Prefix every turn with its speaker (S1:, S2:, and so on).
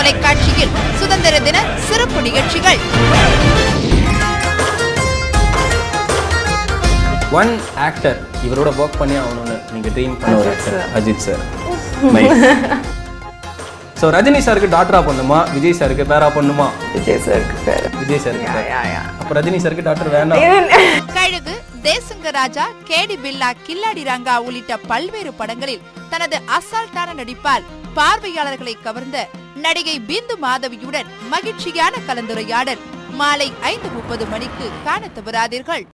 S1: தொலைக்காட்சியில் சுதந்திர தின சிறப்பு நிகழ்ச்சிகள்
S2: ஒன் ஆக்டர் இவரோட ஒர்க் பண்ணி ஆகணும்னு நீங்க ட்ரீம் பண்ண ஒரு actor Ajith sir so Rajini சாருக்கு டாக்டரா பண்ணுமா விஜய் சாருக்கு பேரா பண்ணுமா
S3: விஜய் சாருக்கு பேர்
S2: விஜய் சாருக்கு
S3: யா,
S2: pair.
S3: யா, யா.
S2: அப்ப ரஜினி சாருக்கு டாக்டர் வேண்டாம்
S1: கழுகு தேசங்க ராஜா கேடி பில்லா கில்லாடி ரங்கா உள்ளிட்ட பல்வேறு படங்களில் தனது அசால்ட்டான நடிப்பால் பார்வையாளர்களை கவர்ந்த நடிகை பிந்து மாதவியுடன் மகிழ்ச்சியான கலந்துரையாடல் மாலை ஐந்து முப்பது மணிக்கு காண தவறாதீர்கள்